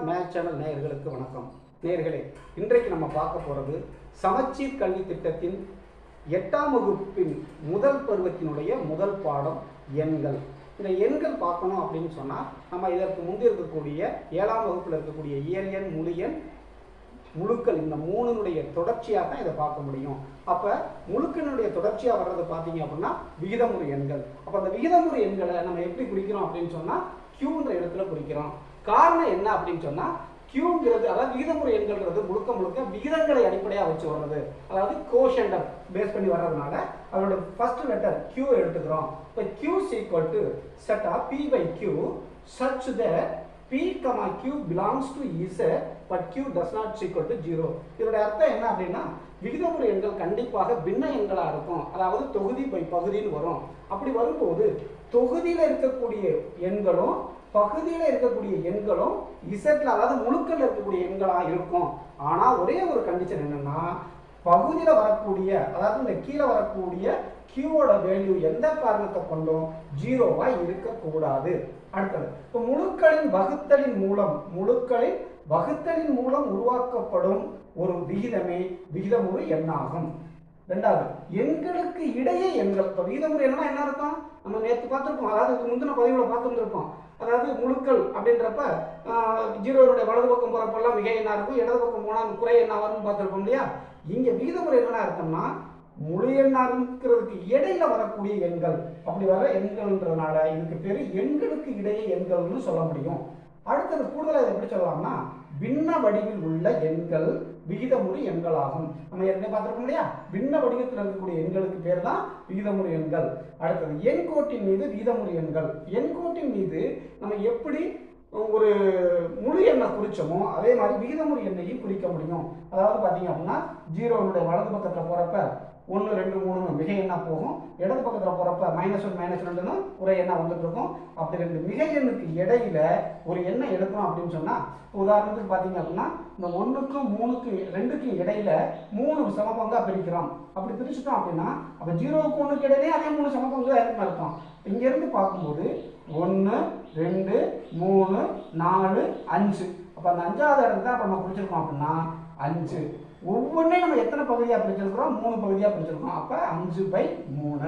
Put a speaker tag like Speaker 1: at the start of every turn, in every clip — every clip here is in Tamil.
Speaker 1: ஆஃப் மேத் சேனல் நேயர்களுக்கு வணக்கம் நேயர்களே இன்றைக்கு நம்ம பார்க்க போகிறது சமச்சீர் கல்வி திட்டத்தின் எட்டாம் வகுப்பின் முதல் பருவத்தினுடைய முதல் பாடம் எண்கள் இந்த எண்கள் பார்க்கணும் அப்படின்னு சொன்னால் நம்ம இதற்கு முந்தி இருக்கக்கூடிய ஏழாம் வகுப்பில் இருக்கக்கூடிய இயல் எண் முழு எண் முழுக்கள் இந்த மூணுனுடைய தொடர்ச்சியாக தான் இதை பார்க்க முடியும் அப்போ முழுக்களினுடைய தொடர்ச்சியாக வர்றது பார்த்தீங்க அப்படின்னா விகிதமுறு எண்கள் அப்போ அந்த விகிதமுறு எண்களை நம்ம எப்படி குறிக்கிறோம் அப்படின்னு சொன்னால் கியூன்ற இடத்துல குறிக்கிறோம் காரணம் என்ன அப்படின்னு சொன்னால் கியூங்கிறது அதாவது விகிதமுறை எண்கள்ங்கிறது முழுக்க முழுக்க விகிதங்களை அடிப்படையாக வச்சு வர்றது அதாவது கோஷண்டர் பேஸ் பண்ணி வர்றதுனால அதோட ஃபர்ஸ்ட் லெட்டர் கியூ எடுத்துக்கிறோம் இப்போ கியூ ஈக்குவல் டு செட்டா P by Q such that p comma q belongs to z but q does not equal to 0 இதோட அர்த்தம் என்ன அப்படின்னா விகிதமுறை எண்கள் கண்டிப்பாக பின்ன எண்களா இருக்கும் அதாவது தொகுதி பை பகுதின்னு வரும் அப்படி வரும்போது தொகுதியில இருக்கக்கூடிய எண்களும் பகுதியில இருக்கக்கூடிய எண்களும் இசட்ல அதாவது முழுக்கல்ல இருக்கக்கூடிய எண்களா இருக்கும் ஆனா ஒரே ஒரு கண்டிஷன் என்னன்னா பகுதியில் வரக்கூடிய அதாவது இந்த கீழே வரக்கூடிய கியூவோட வேல்யூ எந்த காரணத்தை கொண்டும் ஜீரோவா இருக்கக்கூடாது அடுத்தது இப்போ முழுக்களின் வகுத்தலின் மூலம் முழுக்களின் வகுத்தலின் மூலம் உருவாக்கப்படும் ஒரு விகிதமே விகிதமுறு எண்ணாகும் ரெண்டாவது எண்களுக்கு இடையே எண்கள் இப்போ விகிதமுறை என்னன்னா என்ன அர்த்தம் நம்ம நேற்று பார்த்துருப்போம் அதாவது இதுக்கு முந்தின பதிவில் பார்த்துருந்துருப்போம் அதாவது முழுக்கள் அப்படின்றப்ப ஜீரோனுடைய வலது பக்கம் போகிறப்பெல்லாம் மிக எண்ணா இருக்கும் இடது பக்கம் போனால் குறை எண்ணா வரும்னு பார்த்துருப்போம் இல்லையா இங்கே விகிதமுறை என்னன்னா அர்த்தம்னா முழு எண்ணா இருக்கிறதுக்கு இடையில வரக்கூடிய எண்கள் அப்படி வர எண்கள்ன்றதுனால இதுக்கு பேர் எண்களுக்கு இடையே எண்கள்னு சொல்ல முடியும் அடுத்தது கூடுதலாக இதை எப்படி சொல்லலாம்னா பின்ன வடிவில் உள்ள எண்கள் விகிதமுறு எண்களாகும் நம்ம ஏற்கனவே பார்த்துருக்கோம் இல்லையா பின்ன வடிவத்தில் இருக்கக்கூடிய எண்களுக்கு பேர் தான் விகிதமுறு எண்கள் அடுத்தது எண்கோட்டின் மீது விகிதமுறு எண்கள் எண்கோட்டின் மீது நம்ம எப்படி ஒரு முழு எண்ணை குறிச்சோமோ அதே மாதிரி விகிதமுறு எண்ணையும் குறிக்க முடியும் அதாவது பார்த்தீங்க அப்படின்னா ஜீரோனுடைய வலது பக்கத்தில் போகிறப்ப ஒன்று ரெண்டு மூணு மிகை எண்ணா போகும் இடது பக்கத்தில் போகிறப்ப மைனஸ் ஒன் மைனஸ் ரெண்டுன்னு ஒரு எண்ணா வந்துட்டு இருக்கும் அப்படி ரெண்டு மிகை எண்ணுக்கு இடையில ஒரு எண்ணை எடுக்கிறோம் அப்படின்னு சொன்னால் உதாரணத்துக்கு பார்த்தீங்க அப்படின்னா இந்த ஒன்றுக்கும் மூணுக்கு ரெண்டுக்கும் இடையில மூணு சமபங்கா பிரிக்கிறோம் அப்படி பிரிச்சுட்டோம் அப்படின்னா அப்போ ஜீரோவுக்கு ஒன்றுக்கு இடையிலே அதே மூணு சமபங்கு இருக்குன்னு அர்த்தம் இங்கேருந்து பார்க்கும்போது ஒன்று ரெண்டு மூணு நாலு அஞ்சு அப்போ அந்த அஞ்சாவது இடத்துல அப்போ நம்ம பிடிச்சிருக்கோம் அப்படின்னா அஞ்சு ஒவ்வொன்றையும் நம்ம எத்தனை பகுதியாக பிரிச்சிருக்கிறோம் மூணு பகுதியாக பிரிச்சிருக்கோம் அப்போ அஞ்சு பை மூணு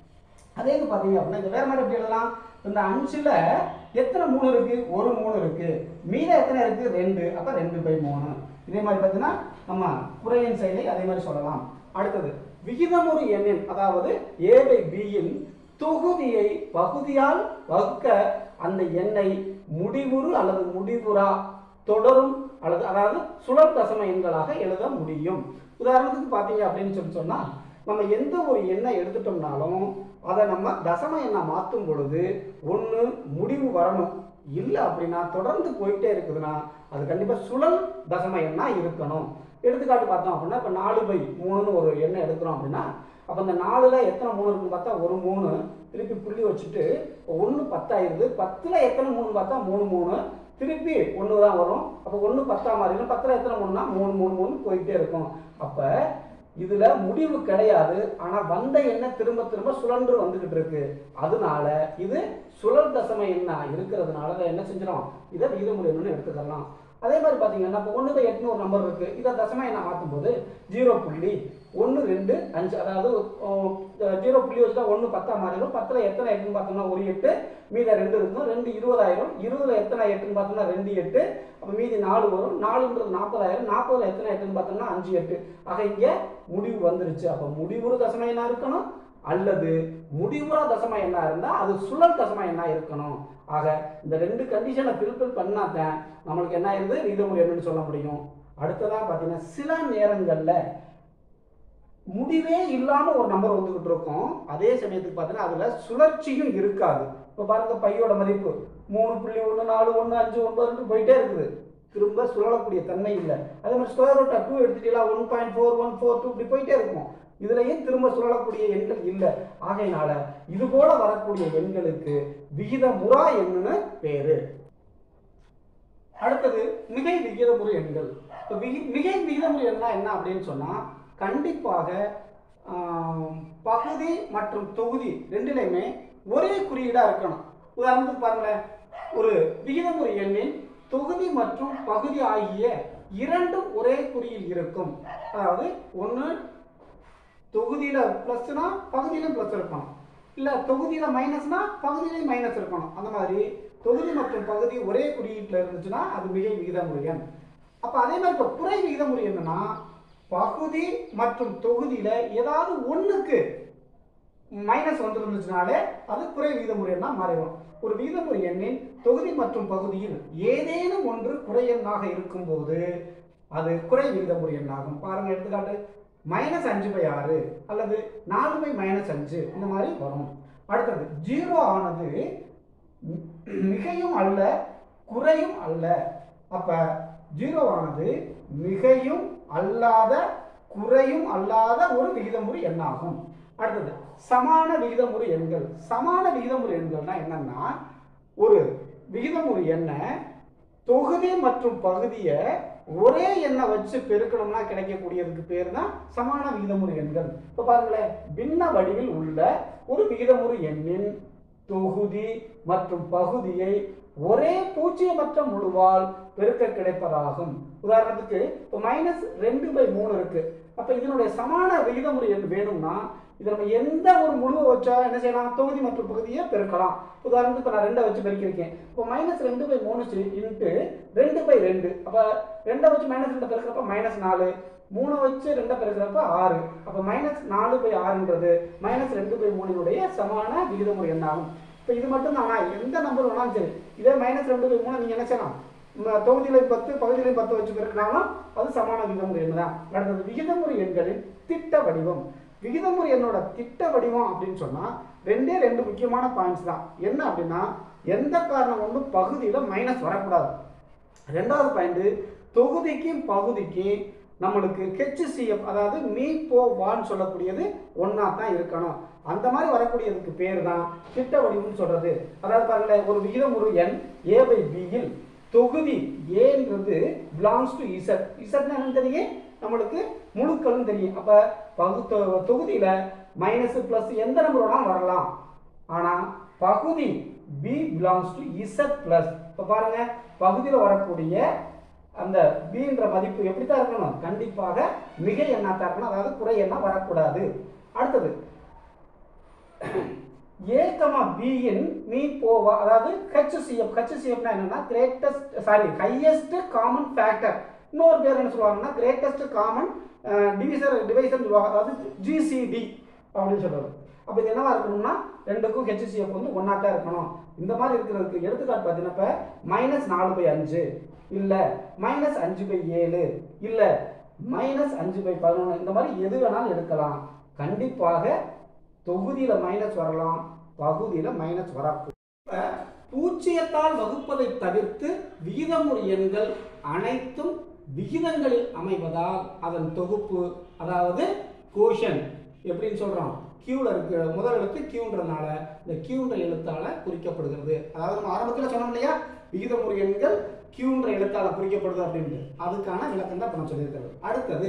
Speaker 1: அதே இது பார்த்தீங்க அப்படின்னா இது வேற மாதிரி எப்படி எழுதலாம் இந்த அஞ்சில் எத்தனை மூணு இருக்கு ஒரு மூணு இருக்கு மீதம் எத்தனை இருக்கு ரெண்டு அப்போ ரெண்டு பை மூணு இதே மாதிரி பார்த்தீங்கன்னா நம்ம குறையின் செயலை அதே மாதிரி சொல்லலாம் அடுத்தது விகிதமுறு எண்ணின் அதாவது ஏ பை பியின் தொகுதியை பகுதியால் வகுக்க அந்த எண்ணை முடிவுறு அல்லது முடிவுறா தொடரும் அல்லது அதாவது சுழல் தசம எண்களாக எழுத முடியும் உதாரணத்துக்கு பார்த்தீங்க அப்படின்னு சொல்லி சொன்னால் நம்ம எந்த ஒரு எண்ணை எடுத்துட்டோம்னாலும் அதை நம்ம தசம எண்ணை மாற்றும் பொழுது ஒன்று முடிவு வரணும் இல்லை அப்படின்னா தொடர்ந்து போயிட்டே இருக்குதுன்னா அது கண்டிப்பாக சுழல் தசம எண்ணா இருக்கணும் எடுத்துக்காட்டு பார்த்தோம் அப்படின்னா இப்போ நாலு பை மூணுன்னு ஒரு எண்ணெய் எடுக்கிறோம் அப்படின்னா அப்போ இந்த நாலில் எத்தனை மூணு இருக்குன்னு பார்த்தா ஒரு மூணு திருப்பி புள்ளி வச்சுட்டு ஒன்று பத்தாயிருது பத்தில் எத்தனை மூணு பார்த்தா மூணு மூணு திருப்பி ஒன்று தான் வரும் அப்போ ஒன்று பத்தா மாறிடும் பத்தில் எத்தனை மூணுனா மூணு மூணு மூணு போயிட்டே இருக்கும் அப்போ இதில் முடிவு கிடையாது ஆனால் வந்த எண்ணெய் திரும்ப திரும்ப சுழன்று வந்துக்கிட்டு இருக்கு அதனால இது சுழல் தசம எண்ணெய் இருக்கிறதுனால அதை என்ன செஞ்சிடும் இதை விகிதமுறை எண்ணு எடுத்துக்கலாம் அதே மாதிரி பார்த்தீங்கன்னா இப்போ ஒன்று பை எட்டுன்னு ஒரு நம்பர் இருக்கு இதை தசம எண்ணெய் மாற்றும் போது ஜீரோ புள்ளி ஒன்று ரெண்டு அஞ்சு அதாவது ஜீரோ புள்ளி வச்சுட்டா ஒன்று பத்தா மாறிடும் பத்தில் எத்தனை எட்டுன்னு பார்த்தோம்னா ஒரு எட்டு மீத ரெண்டு இருக்கும் ரெண்டு இருபதாயிரம் இருபதுல எத்தனை எட்டுன்னு பார்த்தோம்னா ரெண்டு எட்டு அப்போ மீதி நாலு வரும் நாலுன்றது நாற்பதாயிரம் நாற்பதுல எத்தனை எட்டுன்னு பார்த்தோம்னா அஞ்சு எட்டு ஆக இங்கே முடிவு வந்துருச்சு அப்போ முடிவுறு தசம எண்ணா இருக்கணும் அல்லது முடிவுறா தசம எண்ணா இருந்தால் அது சுழல் தசம எண்ணா இருக்கணும் ஆக இந்த ரெண்டு கண்டிஷனை ஃபில்பில் பண்ணாதான் நம்மளுக்கு என்ன ஆயிருது விகிதமுறை என்னன்னு சொல்ல முடியும் அடுத்ததாக பார்த்தீங்கன்னா சில நேரங்களில் முடிவே இல்லாமல் ஒரு நம்பர் வந்துக்கிட்டு இருக்கும் அதே சமயத்துக்கு பார்த்தீங்கன்னா அதில் சுழற்சியும் இருக்காது இப்போ பாருங்க பையோட மதிப்பு மூணு புள்ளி ஒன்று நாலு ஒன்று அஞ்சு ஒன்பது ரெண்டு போயிட்டே இருக்குது திரும்ப சுழலக்கூடிய தன்மை இல்லை அதே மாதிரி ஸ்கொயர் ரூட் டூ எடுத்துட்டீங்களா one point four one four two இப்படி போயிட்டே இருக்கும் இதுலயும் திரும்ப சுழலக்கூடிய எண்கள் இல்லை ஆகையினால இது போல வரக்கூடிய எண்களுக்கு விகிதமுறா எண்ணுன்னு பேரு அடுத்தது மிகை விகிதமுறு எண்கள் இப்போ விகி மிகை விகிதமுறு எண்ணா என்ன அப்படின்னு சொன்னா கண்டிப்பாக ஆம், பகுதி மற்றும் தொகுதி ரெண்டுலையுமே ஒரே குறியீடா இருக்கணும் உதாரணத்துக்கு பாருங்களேன் ஒரு விகிதமுறை எண்ணின் தொகுதி மற்றும் பகுதி ஆகிய இரண்டும் ஒரே குறியில் இருக்கும் அதாவது ஒன்று தொகுதியில பிளஸ்னா பகுதியிலும் பிளஸ் இருக்கணும் இல்ல தொகுதியில மைனஸ்னா பகுதியிலையும் மைனஸ் இருக்கணும் அந்த மாதிரி தொகுதி மற்றும் பகுதி ஒரே குறியீட்டுல இருந்துச்சுன்னா அது மிகை விகிதமுறு எண் அப்ப அதே மாதிரி இப்ப குறை விகிதமுறு என்னன்னா பகுதி மற்றும் தொகுதியில ஏதாவது ஒண்ணுக்கு மைனஸ் வந்துருந்துச்சுனாலே அது குறை விகிதமுறை எண்ணா மாறிடும் ஒரு விகிதமுறை எண்ணின் தொகுதி மற்றும் பகுதியில் ஏதேனும் ஒன்று குறை எண்ணாக இருக்கும்போது அது குறை விகிதமுறை எண்ணாகும் பாருங்க எடுத்துக்காட்டு மைனஸ் அஞ்சு பை ஆறு அல்லது நாலு பை மைனஸ் அஞ்சு இந்த மாதிரி வரும் அடுத்தது ஜீரோ ஆனது மி- மிகையும் அல்ல குறையும் அல்ல அப்ப ஜீரோ ஆனது மிகையும் அல்லாத குறையும் அல்லாத ஒரு விகிதமுறு எண்ணாகும் அடுத்தது சமான விகிதமுறு எண்கள் சமான விகிதமுறு எண்கள்னா என்னன்னா ஒரு விகிதமுறு எண்ணை தொகுதி மற்றும் பகுதியை ஒரே எண்ணை வச்சு பெருக்கணும்னா கிடைக்கக்கூடியதுக்கு பேர் தான் சமான விகிதமுறு எண்கள் இப்போ பாருங்களேன் பின்ன வடிவில் உள்ள ஒரு விகிதமுறு எண்ணின் தொகுதி மற்றும் பகுதியை ஒரே பூஜ்ஜியமற்ற முழுவால் பெருக்க கிடைப்பதாகும் உதாரணத்துக்கு இப்போ மைனஸ் ரெண்டு பை மூணு இருக்கு அப்ப இதனுடைய சமான விகிதமுறை எண் வேணும்னா இதை நம்ம எந்த ஒரு முழுவை வச்சா என்ன செய்யலாம் தொகுதி மற்றும் பகுதியை பெருக்கலாம் உதாரணத்துக்கு இப்போ நான் ரெண்டை வச்சு பெருக்கியிருக்கேன் இப்போ மைனஸ் ரெண்டு பை மூணு இன்ட்டு ரெண்டு பை ரெண்டு அப்போ ரெண்டை வச்சு மைனஸ் ரெண்டை பெருக்கிறப்ப மைனஸ் நாலு மூணை வச்சு ரெண்டை பெருக்கிறப்ப ஆறு அப்போ மைனஸ் நாலு பை ஆறுன்றது மைனஸ் ரெண்டு பை மூணினுடைய சமான விகிதமுறை எண்ணாகும் இப்போ இது மட்டும் தானா எந்த நம்பர் வேணாலும் சரி இதே மைனஸ் ரெண்டு பை மூணு நீங்கள் என்ன செய்யலாம் ம- தொகுதியிலையும் பத்து பகுதியிலையும் பத்து வச்சு பெருக்கினாலும் அது சமான விகிதமுறை எண் தான் அடுத்தது விகிதமுறை எண்களின் திட்ட வடிவம் விகிதமுறை எண்ணோட திட்ட வடிவம் அப்படின்னு சொன்னா ரெண்டே ரெண்டு முக்கியமான பாயிண்ட்ஸ் தான் என்ன அப்படின்னா எந்த காரணம் கொண்டும் பகுதியில மைனஸ் வரக்கூடாது ரெண்டாவது பாயிண்ட் தொகுதிக்கும் பகுதிக்கும் நம்மளுக்கு ஹெச்சிசிஎஃப் அதாவது மீ போ வான்னு சொல்லக்கூடியது ஒன்றா தான் இருக்கணும் அந்த மாதிரி வரக்கூடியதுக்கு பேர் தான் திட்ட வடிவம்னு சொல்றது அதாவது பாருங்களேன் ஒரு விகிதமுறு எண் ஏ பை பியில் தொகுதி ஏன்றது பிலாங்ஸ் டு இசட் இசட்னா என்னன்னு தெரியும் நம்மளுக்கு முழுக்கள்னு தெரியும் அப்ப பகு தொ- தொகுதியில மைனஸ் பிளஸ் எந்த நம்பர் வேணாலும் வரலாம் ஆனா பகுதி P belongs to Z plus இப்போ பாருங்க பகுதியில் வரக்கூடிய அந்த பின்ற மதிப்பு எப்படி தான் இருக்கணும் கண்டிப்பாக மிகை எண்ணா தான் இருக்கணும் அதாவது குறை எண்ணா வரக்கூடாது அடுத்தது ஏ கமா பியின் மீ போவா அதாவது ஹெச்சிஎஃப் ஹெச்சிஎஃப்னா என்னன்னா greatest sorry highest common factor இன்னொரு பேர் என்ன சொல்லுவாங்கன்னா கிரேட்டஸ்ட் காமன் டிவிசர் டிவைசர் சொல்லுவாங்க அதாவது ஜிசிடி அப்படின்னு சொல்றது அப்போ இது என்னவா இருக்கணும்னா ரெண்டுக்கும் ஹெச்சிஎஃப் வந்து ஒன்றா தான் இருக்கணும் இந்த மாதிரி இருக்கிறதுக்கு எடுத்துக்காட்டு பார்த்தீங்கன்னா இப்போ மைனஸ் நாலு பை அஞ்சு இல்லை மைனஸ் அஞ்சு பை ஏழு இல்லை மைனஸ் அஞ்சு பை பதினொன்று இந்த மாதிரி எது வேணாலும் எடுக்கலாம் கண்டிப்பாக தொகுதியில் மைனஸ் வரலாம் பகுதியில் மைனஸ் வரக்கூடும் இப்ப பூஜ்ஜியத்தால் வகுப்பதை தவிர்த்து விகிதமுறு எண்கள் அனைத்தும் விகிதங்களில் அமைவதால் அதன் தொகுப்பு அதாவது கோஷன் எப்படின்னு சொல்றோம் கியூல இருக்கு முதல் எழுத்து கியூன்றதுனால இந்த கியூன்ற எழுத்தால குறிக்கப்படுகிறது அதாவது நம்ம ஆரம்பத்தில் சொன்னோம் இல்லையா விகிதமுறு எண்கள் கியூன்ற எழுத்தால குறிக்கப்படுது அப்படின்ட்டு அதுக்கான விளக்கம் தான் இப்போ நான் சொல்லியிருக்கிறது அடுத்தது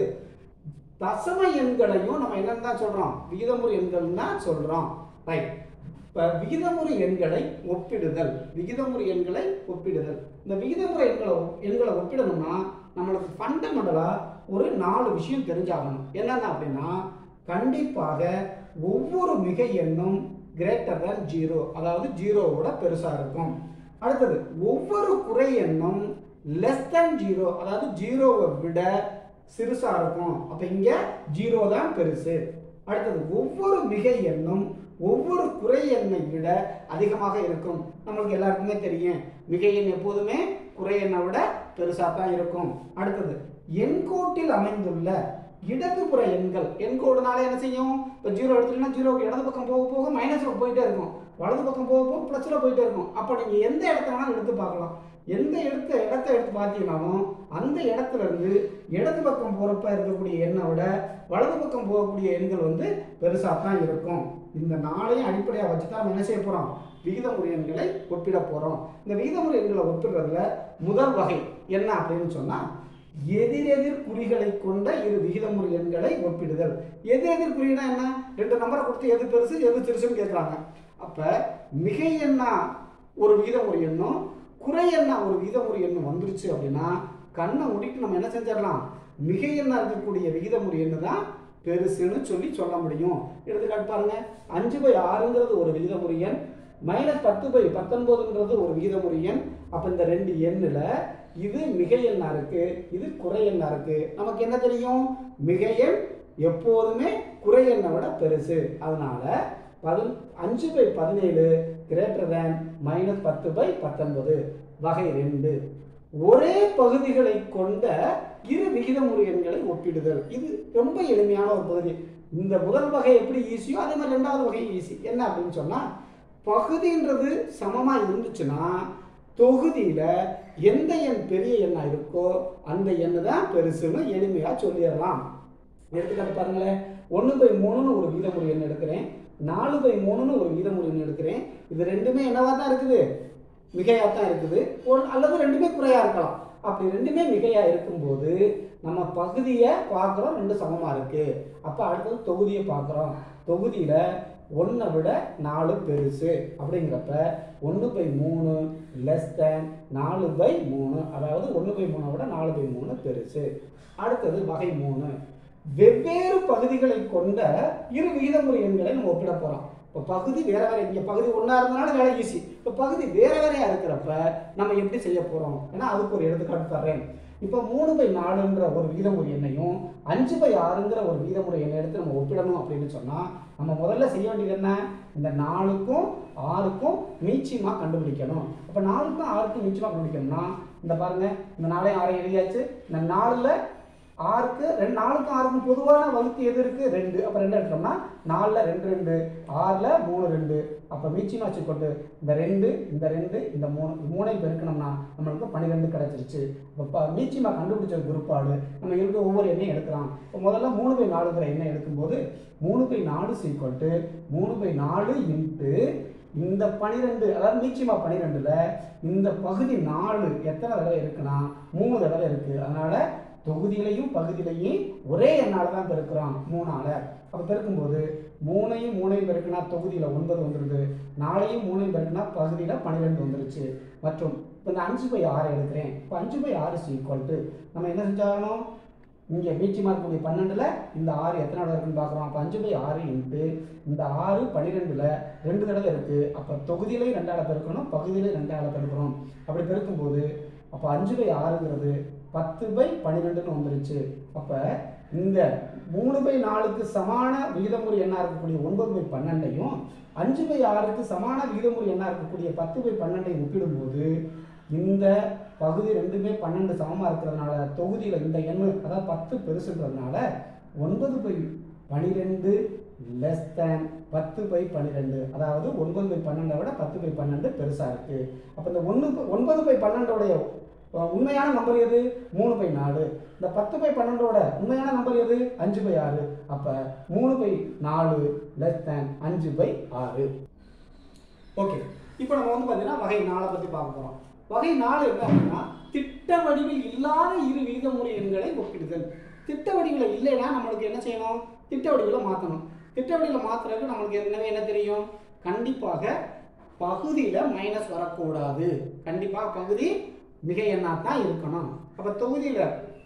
Speaker 1: தசம எண்களையும் நம்ம என்னன்னு தான் சொல்றோம் விகிதமுறு எண்கள் தான் சொல்றோம் ரைட் இப்போ விகிதமுறு எண்களை ஒப்பிடுதல் விகிதமுறு எண்களை ஒப்பிடுதல் இந்த விகிதமுறை எண்களை ஒப்- எண்களை ஒப்பிடணும்னா நம்மளுக்கு ஃபண்டமெண்டலாக ஒரு நாலு விஷயம் தெரிஞ்சாகணும் என்னென்ன அப்படின்னா கண்டிப்பாக ஒவ்வொரு மிகை எண்ணும் கிரேட்டர் than ஜீரோ அதாவது ஜீரோவோட பெருசாக இருக்கும் அடுத்தது ஒவ்வொரு குறை எண்ணும் லெஸ் than ஜீரோ அதாவது ஜீரோவை விட சிறுசா இருக்கும் அப்ப இங்க ஜீரோ தான் பெருசு அடுத்தது ஒவ்வொரு மிகை எண்ணும் ஒவ்வொரு குறை எண்ணை விட அதிகமாக இருக்கும் நம்மளுக்கு எல்லாருக்குமே தெரியும் மிகை எண் எப்போதுமே குறை எண்ணை விட பெருசா தான் இருக்கும் அடுத்தது எண்கோட்டில் அமைந்துள்ள இடதுபுற எண்கள் எண்கோடுனால என்ன செய்யும் இப்போ ஜீரோ எடுத்துட்டீங்கன்னா ஜீரோக்கு இடது பக்கம் போக போக மைனஸில் போயிட்டே இருக்கும் வலது பக்கம் போக போக ப்ளஸில் போயிட்டே இருக்கும் அப்போ நீங்கள் எந்த இடத்த வேணாலும் எடுத்து பார்க்கலாம் எந்த இடத்த இடத்த எடுத்து பார்த்தீங்கன்னாலும் அந்த இடத்துல இருந்து இடது பக்கம் போகிறப்ப இருக்கக்கூடிய எண்ணை விட வலது பக்கம் போகக்கூடிய எண்கள் வந்து பெருசாக தான் இருக்கும் இந்த நாளையும் அடிப்படையாக வச்சு தான் நம்ம என்ன செய்ய போகிறோம் விகிதமுறை எண்களை ஒப்பிட போகிறோம் இந்த விகிதமுறை எண்களை ஒப்பிடுறதுல முதல் வகை என்ன அப்படின்னு சொன்னால் எதிரெதிர் குறிகளை கொண்ட இரு விகிதமுறை எண்களை ஒப்பிடுதல் எதிரெதிர் குறினா என்ன ரெண்டு நம்பரை கொடுத்து எது பெருசு எது சிறுசுன்னு கேட்குறாங்க அப்ப மிகை எண்ணா ஒரு விகிதமுறை எண்ணும் குறை எண்ணா ஒரு விகிதமுறை எண்ணு வந்துருச்சு அப்படின்னா கண்ணை மூடிட்டு நம்ம என்ன செஞ்சிடலாம் மிக எண்ணா இருக்கக்கூடிய விகிதமுறை எண்ணு தான் பெருசுன்னு சொல்லி சொல்ல முடியும் எடுத்துக்காட்டு பாருங்க அஞ்சு பை ஆறுங்கிறது ஒரு விகிதமுறை எண் மைனஸ் பத்து பை பத்தொன்பதுன்றது ஒரு விகிதமுறை எண் அப்போ இந்த ரெண்டு எண்ணில் இது மிக எண்ணா இருக்கு இது குறை எண்ணா இருக்கு நமக்கு என்ன தெரியும் மிக எண் எப்போதுமே குறை எண்ணை விட பெருசு அதனால பதில் அஞ்சு பை பதினேழு கிரேட்டர் தேன் மைனஸ் பத்து பை பத்தொன்பது வகை ரெண்டு ஒரே பகுதிகளை கொண்ட இரு விகிதமுறை எண்களை ஒப்பிடுதல் இது ரொம்ப எளிமையான ஒரு பகுதி இந்த முதல் வகை எப்படி ஈஸியோ அதே மாதிரி ரெண்டாவது வகை ஈஸி என்ன அப்படின்னு சொன்னா பகுதின்றது சமமா இருந்துச்சுன்னா தொகுதியில எந்த எண் பெரிய எண்ணா இருக்கோ அந்த எண்ணு தான் பெருசுன்னு எளிமையா சொல்லிடலாம் எடுத்துக்காட்டு பாருங்களேன் ஒன்று பை மூணுன்னு ஒரு விகிதமுறை எண் எடுக்கிறேன் நாலு பை மூணுன்னு ஒரு விகிதமுறை எண் எடுக்கிறேன் இது ரெண்டுமே என்னவா தான் இருக்குது மிகையாக தான் இருக்குது ஒரு அல்லது ரெண்டுமே குறையா இருக்கலாம் அப்படி ரெண்டுமே மிகையா இருக்கும்போது நம்ம பகுதியை பார்க்குறோம் ரெண்டு சமமா இருக்கு அப்போ அடுத்தது தொகுதியை பார்க்குறோம் தொகுதியில ஒன்றை விட நாலு பெருசு அப்படிங்கிறப்ப ஒன்று பை மூணு லெஸ் தேன் நாலு பை மூணு அதாவது ஒன்று பை மூணை விட நாலு பை மூணு பெருசு அடுத்தது வகை மூணு வெவ்வேறு பகுதிகளை கொண்ட இரு விகிதமுறை எண்களை நம்ம ஒப்பிட போறோம் இப்போ பகுதி வேற வேற இங்கே பகுதி ஒன்றா இருந்தனால வேலை ஈஸி இப்போ பகுதி வேற வேறையா இருக்கிறப்ப நம்ம எப்படி செய்ய போறோம் ஏன்னா அதுக்கு ஒரு எடுத்துக்காட்டு தர்றேன் இப்போ மூணு பை நாலுன்ற ஒரு விகிதமுறை எண்ணையும் அஞ்சு பை ஆறுங்கிற ஒரு விகிதமுறை எண்ணை எடுத்து நம்ம ஒப்பிடணும் அப்படின்னு சொன்னா நம்ம முதல்ல செய்ய வேண்டியது என்ன இந்த நாலுக்கும் ஆறுக்கும் மீச்சியமா கண்டுபிடிக்கணும் அப்போ நாலுக்கும் ஆறுக்கும் மீச்சியமா கண்டுபிடிக்கணும்னா இந்த பாருங்க இந்த நாளையும் ஆறையும் எழுதியாச்சு இந்த நாலுல ஆறுக்கு ரெண்டு நாலுக்கும் ஆறுக்கும் பொதுவான வகுத்து எது இருக்கு ரெண்டு அப்போ ரெண்டு எடுத்தோம்னா நாலில் ரெண்டு ரெண்டு ஆறில் மூணு ரெண்டு அப்போ மீச்சியம் வச்சுக்கொண்டு இந்த ரெண்டு இந்த ரெண்டு இந்த மூணு மூணை பெருக்கணும்னா நம்மளுக்கு பன்னிரெண்டு கிடைச்சிருச்சு இப்போ மீச்சியமா கண்டுபிடிச்ச குரூப்பாடு நம்ம இருக்க ஒவ்வொரு எண்ணையும் எடுக்கலாம் இப்போ முதல்ல மூணு பை நாலுங்கிற எண்ணெய் எடுக்கும்போது மூணு பை நாலு சீக்வல்ட்டு மூணு பை நாலு இன்ட்டு இந்த பனிரெண்டு அதாவது மீச்சியமா பனிரெண்டுல இந்த பகுதி நாலு எத்தனை தடவை இருக்குன்னா மூணு தடவை இருக்கு அதனால தொகுதியிலையும் பகுதியிலையும் ஒரே எண்ணால தான் பெருக்கிறோம் மூணால அப்போ பெருக்கும்போது மூணையும் மூணையும் பெருக்குனா தொகுதியில் ஒன்பது வந்துருது நாலையும் மூணையும் பெருக்குனா பகுதியில் பன்னிரெண்டு வந்துருச்சு மற்றும் இப்போ இந்த அஞ்சு பை ஆறு எடுக்கிறேன் இப்போ அஞ்சு பை ஆறு ஈக்குவல் டு நம்ம என்ன செஞ்சாகணும் இங்கே மீச்சியமாக இருக்கக்கூடிய பன்னெண்டில் இந்த ஆறு எத்தனை தடவை இருக்குன்னு பார்க்குறோம் அப்போ அஞ்சு பை ஆறு இன்ட்டு இந்த ஆறு பன்னிரெண்டில் ரெண்டு தடவை இருக்குது அப்போ தொகுதியிலையும் ரெண்டாவது பெருக்கணும் பகுதியிலையும் ரெண்டாவது பெருக்கணும் அப்படி பெருக்கும்போது அப்போ அஞ்சு பை ஆறுங்கிறது பத்து பை பன்னிரெண்டுன்னு வந்துருச்சு அப்போ இந்த மூணு பை நாலுக்கு சமான விகிதமுறை எண்ணா இருக்கக்கூடிய ஒன்பது பை பன்னெண்டையும் அஞ்சு பை ஆறுக்கு சமான விகிதமுறை எண்ணா இருக்கக்கூடிய பத்து பை பன்னெண்டையும் ஒப்பிடும்போது இந்த பகுதி ரெண்டுமே பன்னெண்டு சமமாக இருக்கிறதுனால தொகுதியில் இந்த எண்ணு அதாவது பத்து பெருசுன்றதுனால ஒன்பது பை பனிரெண்டு லெஸ் தேன் பத்து பை பன்னிரெண்டு அதாவது ஒன்பது பை பன்னெண்டை விட பத்து பை பன்னெண்டு பெருசாக இருக்கு அப்போ இந்த ஒன்று ஒன்பது பை பன்னெண்டோடைய அஹ், உண்மையான நம்பர் எது மூணு பை நாலு இந்த பத்து பை பன்னெண்டோட உண்மையான நம்பர் எது அஞ்சு பை ஆறு அப்போ மூணு பை நாலு லெஸ் தேன் அஞ்சு பை ஆறு ஓகே இப்போ நம்ம வந்து பார்த்தீங்கன்னா வகை நாலை பற்றி பார்க்க போகிறோம் வகை நாலு என்ன அப்படின்னா திட்ட வடிவில் இல்லாத இரு விகிதமுறை எண்களை ஒப்பிடுதல் திட்ட வடிவில் இல்லைன்னா நம்மளுக்கு என்ன செய்யணும் திட்ட வடிவில் மாற்றணும் திட்ட வடிவில் மாற்றுறதுக்கு நம்மளுக்கு ஏற்கனவே என்ன தெரியும் கண்டிப்பாக பகுதியில் மைனஸ் வரக்கூடாது கண்டிப்பாக பகுதி மிக எண்ணாக தான் இருக்கணும் அப்போ தொகுதியில்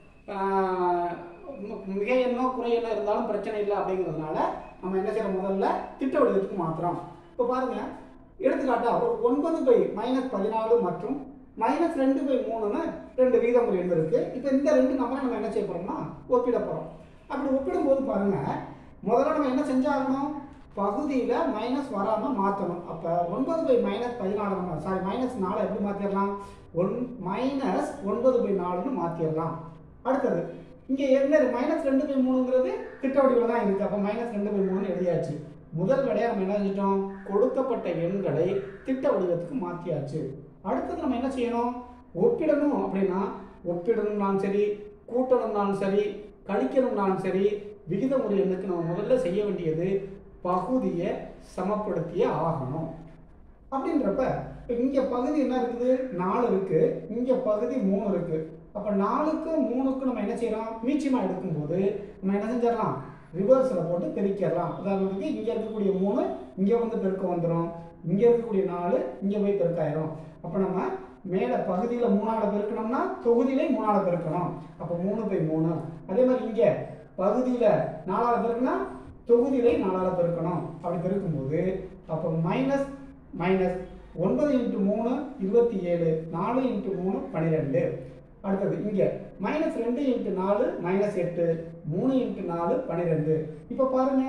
Speaker 1: மிக எண்ணோ குறை எண்ணோ இருந்தாலும் பிரச்சனை இல்லை அப்படிங்கிறதுனால நம்ம என்ன செய்யறோம் முதல்ல திட்ட வடிவத்துக்கு மாற்றுறோம் இப்போ பாருங்க எடுத்துக்காட்டா ஒரு ஒன்பது பை மைனஸ் பதினாலு மற்றும் மைனஸ் ரெண்டு பை மூணுன்னு ரெண்டு விகிதமுறை எண் இருக்கு இப்போ இந்த ரெண்டு நம்பரை நம்ம என்ன செய்ய போறோம்னா ஒப்பிட போறோம் அப்படி ஒப்பிடும்போது பாருங்க முதல்ல நம்ம என்ன செஞ்சாகணும் பகுதியில் மைனஸ் வராமல் மாற்றணும் அப்போ ஒன்பது பை மைனஸ் பதினாலு நம்ம சாரி மைனஸ் நாலு எப்படி மாற்றிடலாம் ஒன் மைனஸ் ஒன்பது பை நாலுன்னு மாற்றிடலாம் அடுத்தது இங்கே என்ன மைனஸ் ரெண்டு பை மூணுங்கிறது திட்ட வடிவில் தான் இருக்குது அப்போ மைனஸ் ரெண்டு பை மூணுன்னு எழுதியாச்சு முதல் விடையாக நம்ம என்ன செஞ்சிட்டோம் கொடுக்கப்பட்ட எண்களை திட்ட வடிவத்துக்கு மாற்றியாச்சு அடுத்தது நம்ம என்ன செய்யணும் ஒப்பிடணும் அப்படின்னா ஒப்பிடணும்னாலும் சரி கூட்டணும்னாலும் சரி கழிக்கணும்னாலும் சரி விகிதமுறை எண்ணுக்கு நம்ம முதல்ல செய்ய வேண்டியது பகுதியை சமப்படுத்தியே ஆகணும் அப்படின்றப்ப இங்கே பகுதி என்ன இருக்குது நாலு இருக்கு இங்கே பகுதி மூணு இருக்கு அப்போ நாலுக்கு மூணுக்கு நம்ம என்ன செய்யறோம் மீச்சியமாக எடுக்கும்போது நம்ம என்ன செஞ்சிடலாம் ரிவர்ஸில் போட்டு பெருக்கிடலாம் உதாரணத்துக்கு இங்கே இருக்கக்கூடிய மூணு இங்கே வந்து பெருக்க வந்துடும் இங்கே இருக்கக்கூடிய நாலு இங்கே போய் பெருக்காயிரும் அப்போ நம்ம மேலே பகுதியில் மூணால் பெருக்கணும்னா தொகுதியிலே மூணால் பெருக்கணும் அப்போ மூணு பை மூணு அதே மாதிரி இங்கே பகுதியில் நாலால் பெருக்குனா தொகுதியிலே நாலால் பெருக்கணும் அப்படி பெருக்கும்போது அப்போ மைனஸ் மைனஸ் ஒன்பது இன்ட்டு மூணு இருபத்தி ஏழு நாலு இன்ட்டு மூணு பன்னிரெண்டு அடுத்தது இங்கே மைனஸ் ரெண்டு இன்ட்டு நாலு மைனஸ் எட்டு மூணு இன்ட்டு நாலு பன்னிரெண்டு இப்போ பாருங்க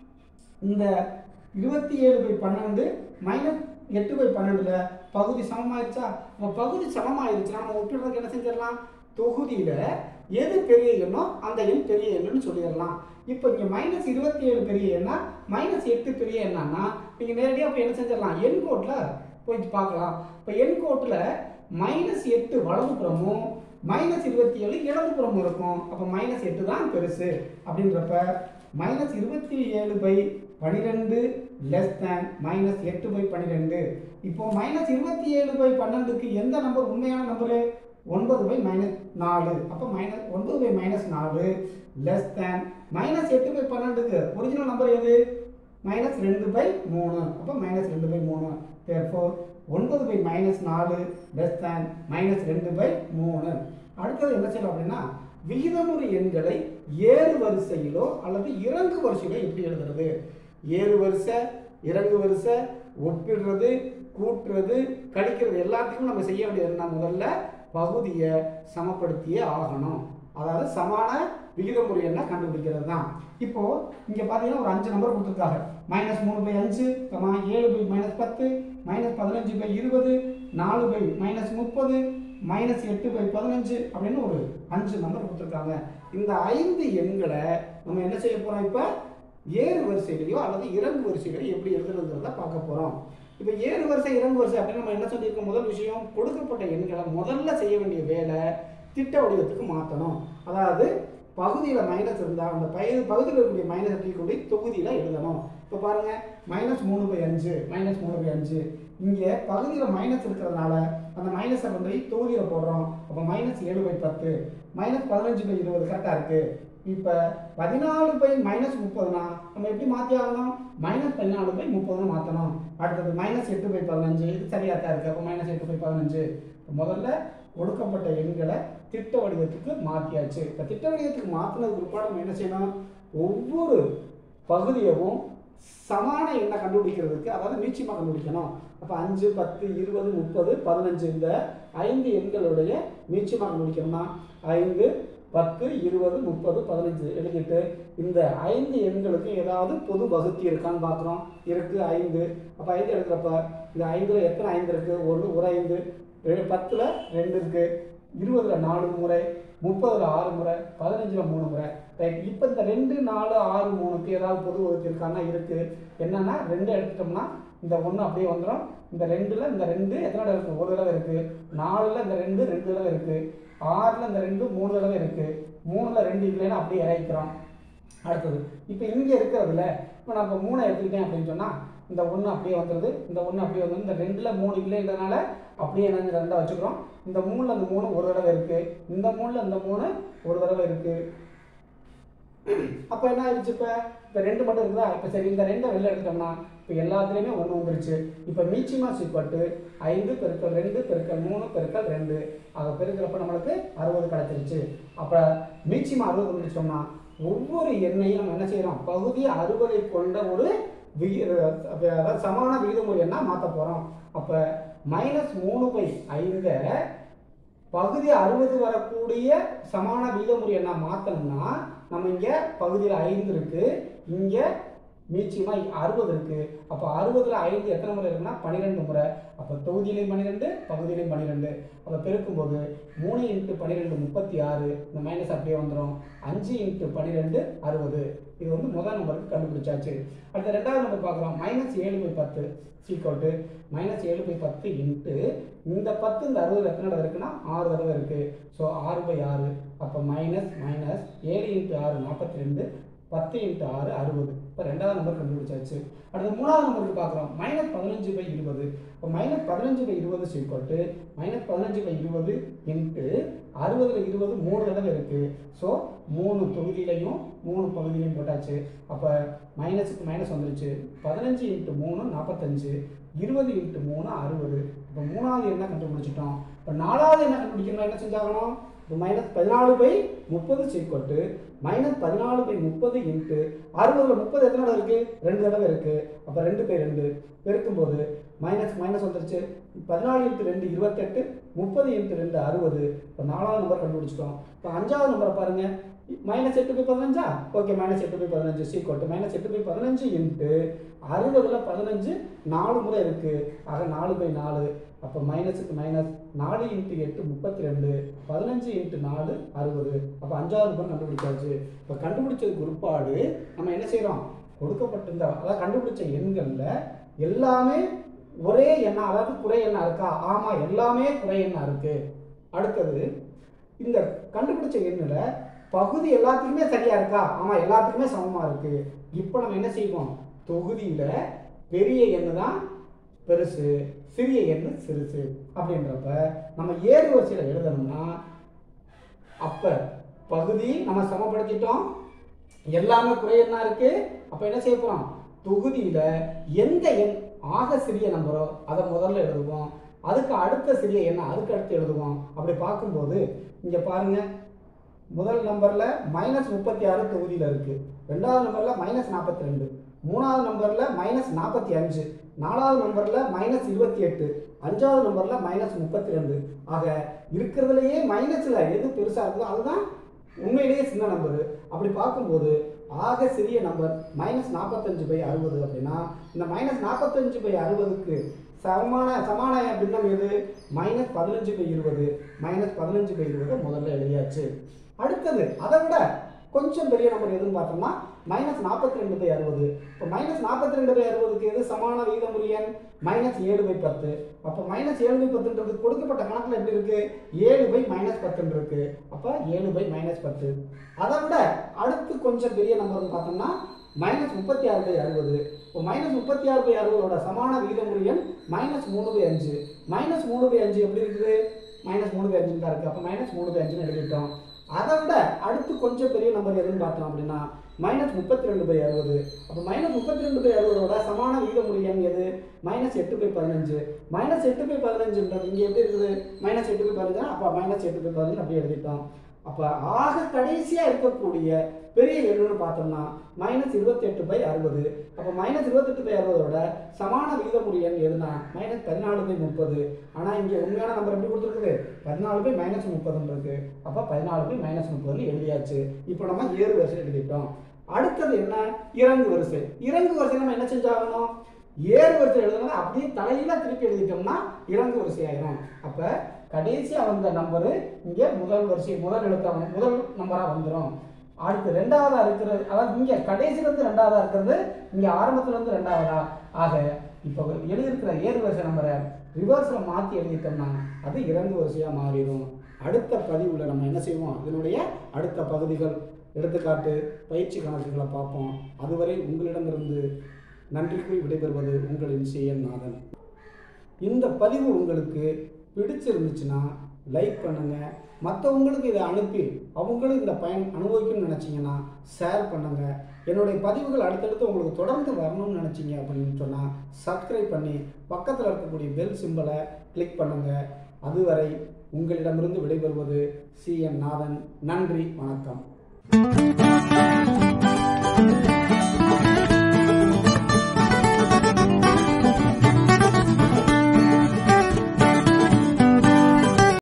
Speaker 1: இந்த இருபத்தி ஏழு பை பன்னெண்டு மைனஸ் எட்டு பை பன்னெண்டுல பகுதி சமமாயிருச்சா நம்ம பகுதி சமமாயிருச்சுன்னா நம்ம ஒப்பிடுறதுக்கு என்ன செஞ்சிடலாம் தொகுதியில் எது பெரிய எண்ணோ அந்த எண் பெரிய எண்ணுன்னு சொல்லிடலாம் இப்போ இங்கே மைனஸ் இருபத்தி ஏழு பெரிய எண்ணா மைனஸ் எட்டு பெரிய எண்ணான்னா நீங்கள் நேரடியாக போய் என்ன செஞ்சிடலாம் எண் கோட்டில் போய் பார்க்கலாம் இப்போ எண் கோட்டில் மைனஸ் எட்டு வலதுபுறமும் மைனஸ் இருபத்தி ஏழு இடதுபுறமும் இருக்கும் அப்போ மைனஸ் எட்டு தான் பெருசு அப்படின்றப்ப மைனஸ் இருபத்தி ஏழு பை பன்னிரெண்டு லெஸ் தேன் மைனஸ் எட்டு பை பன்னிரெண்டு இப்போ மைனஸ் இருபத்தி ஏழு பை பன்னெண்டுக்கு எந்த நம்பர் உண்மையான நம்பரு ஒன்பது பை மைனஸ் நாலு அப்போ மைனஸ் ஒன்பது பை மைனஸ் நாலு லெஸ் தேன் மைனஸ் எட்டு பை பன்னெண்டுக்கு ஒரிஜினல் நம்பர் எது மைனஸ் ரெண்டு பை மூணு அப்போ மைனஸ் ரெண்டு பை மூணு தேர்ஃபோர் ஒன்பது பை மைனஸ் நாலு லெஸ் தேன் மைனஸ் ரெண்டு பை மூணு அடுத்தது என்ன செய்யலாம் அப்படின்னா விகிதமுறு எண்களை ஏறு வரிசையிலோ அல்லது இறங்கு வரிசையிலோ எப்படி எழுதுறது ஏறு வரிசை இறங்கு வரிசை ஒப்பிடுறது கூட்டுறது கழிக்கிறது எல்லாத்தையும் நம்ம செய்ய வேண்டியது என்ன முதல்ல பகுதியை சமப்படுத்தியே ஆகணும் அதாவது சமான விகிதமுறை என்ன கண்டுபிடிக்கிறது தான் இப்போ இங்க பாத்தீங்கன்னா ஒரு அஞ்சு நம்பர் கொடுத்துருக்காங்க மைனஸ் மூணு பை அஞ்சு கமா ஏழு பை மைனஸ் பத்து மைனஸ் பதினஞ்சு பை இருபது நாலு பை மைனஸ் முப்பது மைனஸ் எட்டு பை பதினஞ்சு அப்படின்னு ஒரு அஞ்சு நம்பர் கொடுத்துருக்காங்க இந்த ஐந்து எண்களை நம்ம என்ன செய்ய போறோம் இப்போ ஏறு வரிசையிலையோ அல்லது இறங்கு வரிசையிலையோ எப்படி எழுதுறதுங்கிறத பார்க்க போறோம் இப்போ ஏறு வரிசை இறங்கு வரிசை அப்படின்னு நம்ம என்ன சொல்லியிருக்கோம் முதல் விஷயம் கொடுக்கப்பட்ட எண்களை முதல்ல செய்ய வேண்டிய வேலை திட்ட வடிவத்துக்கு மாற்றணும் அதாவது பகுதியில் மைனஸ் இருந்தால் அந்த பய பகுதியில் இருக்கக்கூடிய மைனஸ் தூக்கி கொண்டு தொகுதியில் எழுதணும் இப்போ பாருங்க மைனஸ் மூணு பை அஞ்சு மைனஸ் மூணு பை அஞ்சு இங்கே பகுதியில் மைனஸ் இருக்கிறதுனால அந்த மைனஸை கொண்டு போய் தொகுதியில் போடுறோம் அப்போ மைனஸ் ஏழு பை பத்து மைனஸ் பதினஞ்சு பை இருபது கரெக்டாக இருக்குது இப்போ பதினாலு பை மைனஸ் முப்பதுனா நம்ம எப்படி மாற்றி ஆகணும் மைனஸ் பதினாலு பை முப்பதுன்னு மாற்றணும் அடுத்தது மைனஸ் எட்டு பை பதினஞ்சு இது சரியாக தான் இருக்குது அப்போ மைனஸ் எட்டு பை பதினஞ்சு முதல்ல கொடுக்கப்பட்ட எண்களை திட்ட வடிவத்துக்கு மாற்றியாச்சு இப்போ திட்ட வடிவத்துக்கு மாற்றினதுக்கு பிற்பாடு நம்ம என்ன செய்யணும் ஒவ்வொரு பகுதியவும் சமான எண்ணை கண்டுபிடிக்கிறதுக்கு அதாவது மீச்சியமாக கண்டுபிடிக்கணும் அப்போ அஞ்சு பத்து இருபது முப்பது பதினஞ்சு இந்த ஐந்து எண்களுடைய மீச்சியமாக கண்டுபிடிக்கணும்னா ஐந்து பத்து இருபது முப்பது பதினஞ்சு எழுதிட்டு இந்த ஐந்து எண்களுக்கு ஏதாவது பொது வகுத்தி இருக்கான்னு பார்க்குறோம் இருக்கு ஐந்து அப்போ ஐந்து எழுதுறப்ப இந்த ஐந்தில் எத்தனை ஐந்து இருக்கு ஒரு ஒரு ஐந்து ரெ- பத்துல ரெண்டு இருக்கு இருபதுல நாலு முறை முப்பதுல ஆறு முறை பதினஞ்சுல மூணு முறை ரைட் இப்போ இந்த ரெண்டு நாலு ஆறு மூணுக்கு ஏதாவது பொது வகுத்தி இருக்கான்னா இருக்கு என்னன்னா ரெண்டு எடுத்துட்டோம்னா இந்த ஒன்று அப்படியே வந்துடும் இந்த ரெண்டுல இந்த ரெண்டு எத்தனை தடவை இருக்கு ஒரு தடவை இருக்கு நாலுல இந்த ரெண்டு ரெண்டு தடவை இருக்கு ஆறுல இந்த ரெண்டு மூணு தடவை இருக்கு மூணுல ரெண்டு இல்லைன்னா அப்படியே இறக்கிறோம் அடுத்தது இப்போ இங்கே இருக்கிறதுல இப்போ நம்ம மூணை எடுத்துக்கிட்டேன் அப்படின்னு சொன்னால் இந்த ஒன்று அப்படியே வந்துடுது இந்த ஒன்று அப்படியே வந்து இந்த ரெண்டில் மூணு இல்லைன்றனால அப்படியே நாங்கள் ரெண்டாக வச்சுக்கிறோம் இந்த மூணில் இந்த மூணு ஒரு தடவை இருக்குது இந்த மூணில் இந்த மூணு ஒரு தடவை இருக்குது அப்போ என்ன ஆயிடுச்சு இப்போ இப்போ ரெண்டு மட்டும் இருக்குதா இப்போ சரி இந்த ரெண்டை வெளில எடுத்துட்டோம்னா இப்போ எல்லாத்துலேயுமே ஒன்று வந்துருச்சு இப்போ மீச்சிமா சீக்வட்டு ஐந்து பெருக்கல் ரெண்டு பெருக்கல் மூணு பெருக்கல் ரெண்டு அதை பெருக்கிறப்ப நம்மளுக்கு அறுபது கிடச்சிருச்சு அப்போ மீச்சிமா அறுபது வந்துருச்சோம்னா ஒவ்வொரு எண்ணையும் நம்ம என்ன செய்கிறோம் பகுதி அறுபதை கொண்ட ஒரு விகி அதாவது சமான விகிதமுறை எண்ணா மாற்ற போகிறோம் அப்போ மைனஸ் மூணு பை ஐந்தை பகுதி அறுபது வரக்கூடிய சமான விகிதமுறை என்ன மாற்றணும்னா நம்ம இங்கே பகுதியில் ஐந்து இருக்கு இங்கே மீச்சியமாக அறுபது இருக்கு அப்போ அறுபதுல ஐந்து எத்தனை முறை இருக்குன்னா பன்னிரெண்டு முறை அப்போ தொகுதியிலையும் பன்னிரெண்டு பகுதியிலையும் பன்னிரெண்டு அப்போ பெருக்கும்போது மூணு இன்ட்டு பன்னிரெண்டு முப்பத்தி ஆறு இந்த மைனஸ் அப்படியே வந்துடும் அஞ்சு இன்ட்டு பன்னிரெண்டு அறுபது இது வந்து முதல் நம்பருக்கு கண்டுபிடிச்சாச்சு அடுத்த ரெண்டாவது நம்பர் பார்க்குறோம் மைனஸ் ஏழு பை பத்து சீக்கோட்டு மைனஸ் ஏழு பை பத்து இன்ட்டு இந்த பத்து இந்த அறுபது எத்தனை தடவை இருக்குன்னா ஆறு தடவை இருக்குது ஸோ ஆறு பை ஆறு அப்போ மைனஸ் மைனஸ் ஏழு இன்ட்டு ஆறு நாற்பத்தி ரெண்டு பத்து இன்ட்டு ஆறு அறுபது இப்போ ரெண்டாவது நம்பர் கண்டுபிடிச்சாச்சு அடுத்து மூணாவது நம்பருக்கு பார்க்குறோம் மைனஸ் பதினஞ்சு பை இருபது இப்போ மை மைனஸ் பதினஞ்சு பை இருபது சீக்வல் டு மைனஸ் பதினஞ்சு பை இருபது இன்ட்டு அறுபதுல இருபது மூணு தடவை இருக்கு ஸோ மூணு தொகுதியிலையும் மூணு பகுதியிலையும் போட்டாச்சு அப்போ மைனஸுக்கு மைனஸ் வந்துருச்சு பதினஞ்சு இன்ட்டு மூணு நாற்பத்தஞ்சு இருபது இன்ட்டு மூணு அறுபது இப்போ மூணாவது என்ன கண்டுபிடிச்சிட்டோம் இப்போ நாலாவது என்ன கண்டுபிடிக்கணும் என்ன செஞ்சாகணும் இப்போ மைனஸ் பதினாலு பை முப்பது சீக்வல் மைனஸ் பதினாலு பை முப்பது இன்ட்டு அறுபதுல முப்பது எத்தனை தடவை இருக்கு ரெண்டு தடவை இருக்கு அப்போ ரெண்டு பை ரெண்டு பெருக்கும்போது மைனஸ் மைனஸ் வந்துருச்சு பதினாலு இன்ட்டு ரெண்டு இருபத்தெட்டு முப்பது இன்ட்டு ரெண்டு அறுபது இப்போ நாலாவது நம்பர் கண்டுபிடிச்சிட்டோம் இப்போ அஞ்சாவது நம்பரை பாருங்க மைனஸ் எட்டு பை பதினஞ்சா ஓகே மைனஸ் எட்டு பை பதினஞ்சு சீக்வல் மைனஸ் எட்டு பை பதினஞ்சு இன்ட்டு அறுபதுல பதினஞ்சு நாலு முறை இருக்கு ஆக நாலு பை நாலு அப்போ மைனஸுக்கு மைனஸ் நாலு இன்ட்டு எட்டு முப்பத்தி ரெண்டு பதினஞ்சு இன்ட்டு நாலு அறுபது அப்போ அஞ்சாவது நம்பர் கண்டுபிடிச்சாச்சு இப்போ கண்டுபிடிச்சதுக்கு உட்பாடு நம்ம என்ன செய்கிறோம் கொடுக்கப்பட்டிருந்த அதாவது கண்டுபிடிச்ச எண்களில் எல்லாமே ஒரே எண்ணா அதாவது குறை எண்ணா இருக்கா ஆமாம் எல்லாமே குறை எண்ணா இருக்கு அடுத்தது இந்த கண்டுபிடிச்ச எண்ணில் பகுதி எல்லாத்துக்குமே சரியா இருக்கா ஆமாம் எல்லாத்துக்குமே சமமாக இருக்கு இப்போ நம்ம என்ன செய்வோம் தொகுதியில் பெரிய எண்ணு தான் பெருசு சிறிய எண்ணு சிறுசு அப்படின்றப்ப நம்ம ஏறு வரிசையில் எழுதணும்னா அப்ப பகுதி நம்ம சமப்படுத்திட்டோம் எல்லாமே குறை எண்ணா இருக்கு அப்ப என்ன செய்ய போறோம் தொகுதியில எந்த எண் ஆக சிறிய நம்பரோ அதை முதல்ல எழுதுவோம் அதுக்கு அடுத்த சிறிய எண்ணை அதுக்கு அடுத்து எழுதுவோம் அப்படி பார்க்கும்போது இங்க பாருங்க முதல் நம்பர்ல மைனஸ் முப்பத்தி ஆறு தொகுதியில இருக்கு ரெண்டாவது நம்பர்ல மைனஸ் நாற்பத்தி ரெண்டு மூணாவது நம்பர்ல மைனஸ் நாற்பத்தி அஞ்சு நாலாவது நம்பர்ல மைனஸ் இருபத்தி எட்டு அஞ்சாவது நம்பர்ல மைனஸ் முப்பத்தி ரெண்டு ஆக இருக்கிறதுலையே மைனஸ்ல எது பெருசா இருக்குதோ அதுதான் உண்மையிலேயே சின்ன நம்பர் அப்படி பார்க்கும்போது ஆக சிறிய நம்பர் மைனஸ் நாற்பத்தஞ்சு பை அறுபது அப்படின்னா இந்த மைனஸ் நாற்பத்தஞ்சு பை அறுபதுக்கு சமமான சமான பின்னம் எது மைனஸ் பதினஞ்சு பை இருபது மைனஸ் பதினஞ்சு பை இருபது முதல்ல எழுதியாச்சு அடுத்தது அதை விட கொஞ்சம் பெரிய நம்பர் எதுன்னு பார்த்தோம்னா மைனஸ் நாற்பத்தி ரெண்டு பை அறுபது இப்போ மைனஸ் நாற்பத்தி ரெண்டு பை அறுபதுக்கு எது சமான விகிதமுறு எண் மைனஸ் ஏழு பை பத்து அப்போ மைனஸ் ஏழு பை பத்துன்றது கொடுக்கப்பட்ட கணக்கில் எப்படி இருக்கு ஏழு பை மைனஸ் பத்துன்னு இருக்கு அப்போ ஏழு பை மைனஸ் பத்து அதை விட அடுத்து கொஞ்சம் பெரிய நம்பர்னு பார்த்தோம்னா மைனஸ் முப்பத்தி ஆறு பை அறுபது இப்போ மைனஸ் முப்பத்தி ஆறு பை அறுபதோட சமான விகிதமுறு எண் மைனஸ் மூணு பை அஞ்சு மைனஸ் மூணு பை அஞ்சு எப்படி இருக்குது மைனஸ் மூணு பை அஞ்சுன்னு தான் இருக்குது அப்போ மைனஸ் மூணு பை அஞ்சுன்னு எழுதிட்டோம் அதை விட அடுத்து கொஞ்சம் பெரிய நம்பர் எதுன்னு பார்த்தோம் அப்படின்னா மைனஸ் முப்பத்தி ரெண்டு பை அறுபது அப்போ மைனஸ் முப்பத்தி ரெண்டு பை அறுபதோட சமான விகிதமுறை எண் எது மைனஸ் எட்டு பை பதினஞ்சு மைனஸ் எட்டு பை பதினஞ்சுன்றது இங்கே எப்படி இருக்குது மைனஸ் எட்டு பை பதினஞ்சு அப்போ மைனஸ் எட்டு பை பதினஞ்சு அப்படியே எழுதிட்டோம் அப்போ ஆக கடைசியாக இருக்கக்கூடிய பெரிய எண்ணுன்னு பார்த்தோம்னா மைனஸ் இருபத்தெட்டு பை அறுபது அப்போ மைனஸ் இருபத்தெட்டு பை அறுபதோட சமான விகிதமுறை எண் எதுனா மைனஸ் பதினாலு பை முப்பது ஆனால் இங்கே உண்மையான நம்பர் எப்படி கொடுத்துருக்குது பதினாலு பை மைனஸ் முப்பதுன்னு இருக்கு அப்போ பதினாலு பை மைனஸ் முப்பதுன்னு எழுதியாச்சு இப்போ நம்ம ஏறு வரிசை எழுதிட்டோம் அடுத்தது என்ன இறங்கு வரிசை இறங்கு வரிசை நம்ம என்ன செஞ்சாகணும் ஏறு வரிசை எழுதுனா அப்படியே தலையில திருப்பி எழுதிட்டோம்னா இறங்கு வரிசை ஆயிரும் அப்போ கடைசியாக வந்த நம்பரு இங்கே முதல் வரிசை முதல் எழுத்தா வந்து- முதல் நம்பராக வந்துடும் அடுத்து ரெண்டாவதா இருக்கிறது அதாவது இங்கே கடைசியில இருந்து ரெண்டாவதா இருக்கிறது இங்கே ஆரம்பத்துல இருந்து ரெண்டாவதா ஆக இப்போ எழுதியிருக்கிற ஏறு வரிசை நம்பரை ரிவர்ஸில் மாற்றி எழுதிட்டோம்னா அது இறங்கு வரிசையாக மாறிடும் அடுத்த பதிவில் நம்ம என்ன செய்வோம் இதனுடைய அடுத்த பகுதிகள் எடுத்துக்காட்டு பயிற்சி கணக்குகளை பார்ப்போம் அதுவரை உங்களிடமிருந்து நன்றி கூறி விடைபெறுவது உங்களின் சிஎன் நாதன் இந்த பதிவு உங்களுக்கு பிடிச்சிருந்துச்சுன்னா லைக் பண்ணுங்க மற்றவங்களுக்கு இதை அனுப்பி அவங்களும் இந்த பயன் அனுபவிக்கணும்னு நினச்சிங்கன்னா ஷேர் பண்ணுங்க என்னுடைய பதிவுகள் அடுத்தடுத்து உங்களுக்கு தொடர்ந்து வரணும்னு நினச்சிங்க அப்படின்னு சொன்னால் சப்ஸ்கிரைப் பண்ணி பக்கத்தில் இருக்கக்கூடிய பெல் சிம்பலை கிளிக் பண்ணுங்க அதுவரை உங்களிடமிருந்து விடைபெறுவது சி என் நாதன் நன்றி வணக்கம்